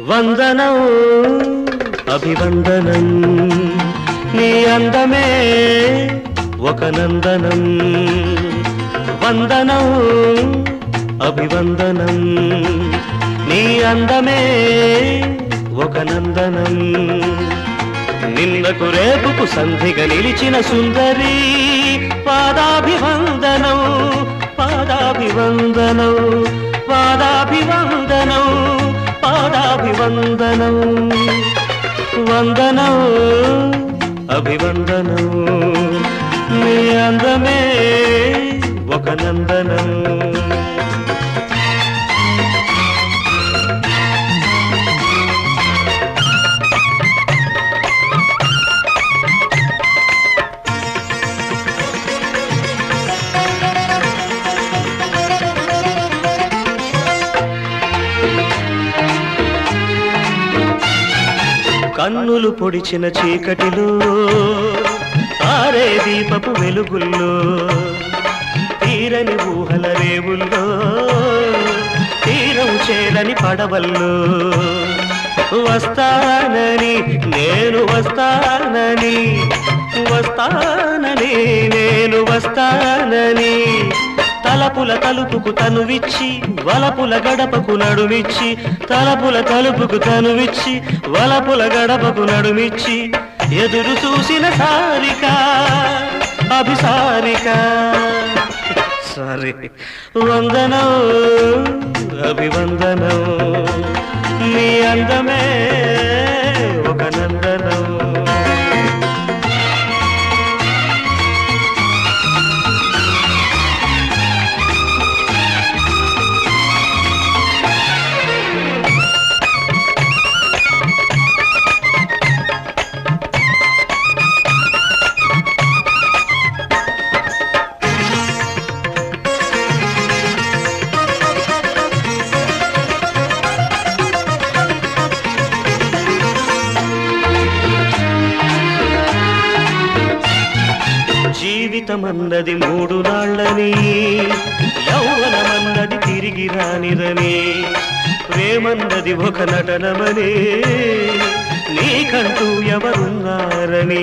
వందనం అభివందనం నీ అందమే ఒక నందనం వందనం అభివందనం నీ అందమే ఒక నందనం నిన్నకు రేపుకు సంధిగా నిలిచిన సుందరి పాదాభివందనం పాదాభివందనం పాదాభివందనం పాదాభివందనం వందనం అభివందనం నీ అందమే ఒక నందనం కన్నులు పొడిచిన చీకటిలో ఆరే దీపపు వెలుగుల్లో తీరని ఊహల రేవుల్లో తీరం చేరని పడవల్లో వస్తానని నేను వస్తానని వస్తానని నేను వస్తానని తలపుల తలుపుకు తనువిచ్చి వలపుల గడపకు నడుమిచ్చి తలపుల తలుపుకు తనువిచ్చి వలపుల గడపకు నడుమిచ్చి ఎదురు చూసిన సారిక అభిసారిక సారీ వందనం అభివందనం నీ అందమే ఒక నందనం జీవితమన్నది మూడు నాళ్ళని యౌవనమన్నది తిరిగి రానిరని ప్రేమన్నది ఒక నటనమని నీకంటూ ఎవరున్నారని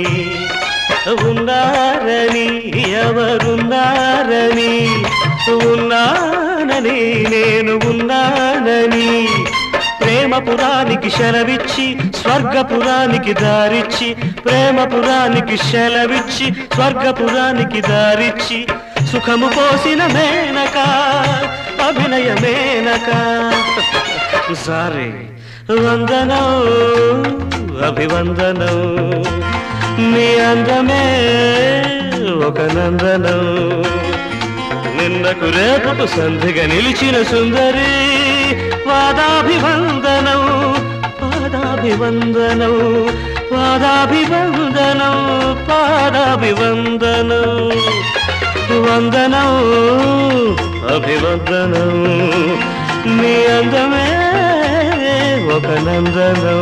ఉన్నారని ఎవరున్నారని ఉన్నానని నేను ఉన్నానని ప్రేమపురానికి శలవిచ్చి స్వర్గపురానికి దారిచ్చి ప్రేమపురానికి శలవిచ్చి స్వర్గపురానికి దారిచ్చి సుఖము పోసిన మేనక అభినయ మేనక సారీ వందనం అభివందనం నీ అందమే ఒక నందనం నిన్నకు రేపకు సంధిగా నిలిచిన సుందరి పాదాభివందనం పాదాభివందనం పాదాభివందనం పాదాభివందనం వందనం అభివందనం నీ అందమే ఒక నందనం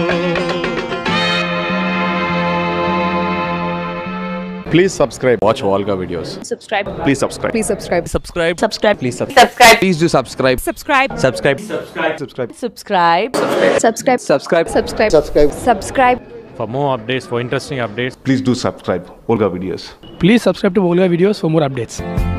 Please subscribe. Watch Volga videos. subscribe Please subscribe. please subscribe subscribe subscribe please subscribe subscribe please do subscribe subscribe subscribe Subscribe. subscribe subscribe subscribe subscribe subscribe subscribe For more updates, for interesting updates, Please do subscribe. Volga videos. Please subscribe to Volga videos for more updates.